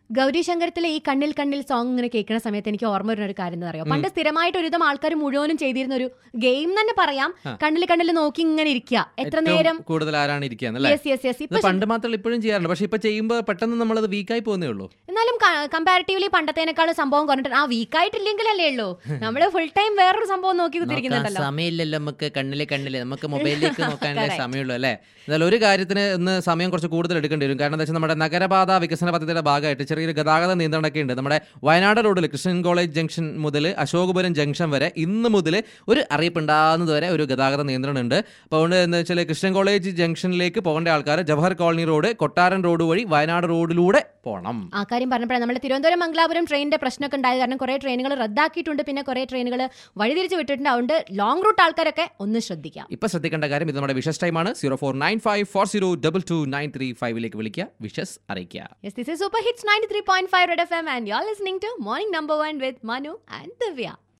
ഗൗരി ശങ്കരത്തിലെ ഈ കണ്ണിൽ കണ്ണിൽ സോങ് ഇങ്ങനെ കേൾക്കുന്ന സമയത്ത് എനിക്ക് ഓർമ്മ വരുന്ന ഒരു കാര്യം എന്താ അറിയോ പണ്ട് സ്ഥിരമായിട്ട് ഒരുവിധം ആൾക്കാർ മുഴുവനും ചെയ്തിരുന്ന ഒരു ഗെയിം തന്നെ പറയാം ആ. കണ്ണിൽ കണ്ണിൽ നോക്കി ഇങ്ങനെ ഇരിക്കുക എത്ര ഏറ്റവും നേരം കൂടുതൽ ആരാണ് ഇരിക്കുകയെന്നല്ലേ യെസ് യെസ് യെസ് ഇത് ഇപ്പൊ പണ്ട് മാത്രമല്ല ഇപ്പോഴും ചെയ്യാറുണ്ട് പക്ഷെ ഇപ്പൊ ചെയ്യുമ്പോൾ പെട്ടെന്ന് നമ്മളത് വീക്കായി പോകുന്നേ ഉള്ളൂ എന്നാലും കമ്പാരിറ്റീവ്ലി പണ്ടത്തേനേക്കാളും സംഭവം കുറഞ്ഞിട്ട് ആ വീക്കായിട്ടില്ലെങ്കിലല്ലേ ഉള്ളൂ നമ്മള് ഫുൾ ടൈം വേറൊരു സംഭവം നോക്കി കുത്തിരിക്കുന്നുണ്ടല്ലോ സമയമില്ലല്ലോ നമുക്ക് കണ്ണിലെ കണ്ണിലെ നമുക്ക് മൊബൈലിലേക്ക് നോക്കാനല്ലേ Correct. സമയമുള്ളൂ അല്ലേ എന്നാൽ ഒരു കാര്യത്തിന് ഇന്ന് സമയം കുറച്ച് കൂടുതൽ എടുക്കേണ്ടി വരും കാരണം എന്താ വെച്ചാൽ നമ്മുടെ നഗരപാത വികസന പദ്ധതിയുടെ ഭാഗമായിട്ട് ചെറിയൊരു ഗതാഗത നിയന്ത്രണമൊക്കെ ഉണ്ട് നമ്മുടെ വയനാട് റോഡിൽ കൃഷ്ണൻ കോളേജ് ജംഗ്ഷൻ മുതൽ അശോകപുരം ജംഗ്ഷൻ വരെ ഇന്ന് മുതൽ ഒരു അറിയിപ്പുണ്ടാകുന്നത് വരെ ഒരു ഗതാഗത നിയന്ത്രണം ഉണ്ട് അപ്പോൾ അതുകൊണ്ട് എന്താ വെച്ചാൽ കൃഷ്ണൻ കോളേജ് ജംഗ്ഷനിലേക്ക് പോകേണ്ട ആൾക്കാർ Jawahar colony road Kottaran road വഴി വയനാട് റോഡിലൂടെ പോകണം ആ കാര്യം പറഞ്ഞപ്പോഴാണ് നമ്മൾ തിരുവനന്തപുരം മംഗലാപുരം ട്രെയിനിന്റെ പ്രശ്നമൊക്കെ ഉണ്ടായത് കാരണം കുറെ ട്രെയിനുകൾ റദ്ദാക്കിയിട്ടുണ്ട് പിന്നെ കുറെ ട്രെയിനുകൾ വഴിതിരിച്ച് വിട്ടിട്ടുണ്ട് അതുകൊണ്ട് ലോങ് റൂട്ട് ആൾക്കാരൊക്കെ ഒന്ന് ശ്രദ്ധിക്കാം ഇപ്പൊ ശ്രദ്ധിക്കേണ്ട കാര്യം ഇത് നമ്മുടെ വിഷസ് ടൈമാണ് zero four nine five four zero double two nine three ഫൈവിലേക്ക് വിളിക്കുക വിഷസ് അറിയിക്കുക Yes, this is Super Hits 93.5 Red FM and you're listening to Morning Number One with Manu and Divya.